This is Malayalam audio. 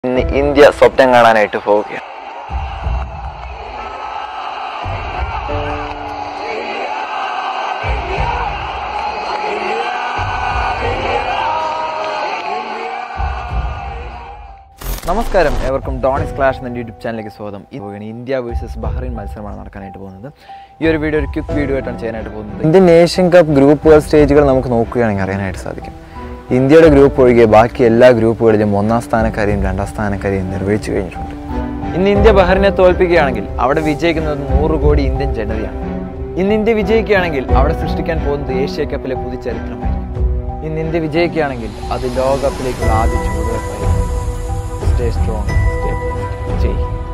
ഇന്ന് ഇന്ത്യ സ്വപ്നം കാണാനായിട്ട് പോവുകയാണ് നമസ്കാരം ഏവർക്കും ഡോണിസ് ക്ലാഷ് എന്ന യൂട്യൂബ് ചാനലിലേക്ക് സ്വാഗതം ഈ പോവുകയാണ് ഇന്ത്യ വേഴ്സസ് ബഹ്റൈൻ മത്സരമാണ് നടക്കാനായിട്ട് പോകുന്നത് ഈ ഒരു വീഡിയോ ഒരു ക്വിക്ക് വീഡിയോ ആയിട്ടാണ് ചെയ്യാനായിട്ട് പോകുന്നത് ഇന്ത്യൻ ഏഷ്യൻ കപ്പ് ഗ്രൂപ്പുകൾ സ്റ്റേജുകൾ നമുക്ക് നോക്കുകയാണെങ്കിൽ അറിയാനായിട്ട് സാധിക്കും ഇന്ത്യയുടെ ഗ്രൂപ്പ് ഒഴികെ ബാക്കി എല്ലാ ഗ്രൂപ്പുകളിലും ഒന്നാം സ്ഥാനക്കാരെയും രണ്ടാം സ്ഥാനക്കാരെയും നിർവഹിച്ചു കഴിഞ്ഞിട്ടുണ്ട് ഇന്ന് ഇന്ത്യ ബഹ്റിനെ തോൽപ്പിക്കുകയാണെങ്കിൽ അവിടെ വിജയിക്കുന്നത് നൂറ് കോടി ഇന്ത്യൻ ജനതയാണ് ഇന്ന് ഇന്ത്യ വിജയിക്കുകയാണെങ്കിൽ അവിടെ സൃഷ്ടിക്കാൻ പോകുന്നത് ഏഷ്യ കപ്പിലെ പുതുചരിത്രമായിരിക്കും ഇന്ന് ഇന്ത്യ വിജയിക്കുകയാണെങ്കിൽ അത് ലോകകപ്പിലേക്കുള്ള ആദ്യ ചുവടുവെപ്പായിരിക്കും stay strong stay Jai Hind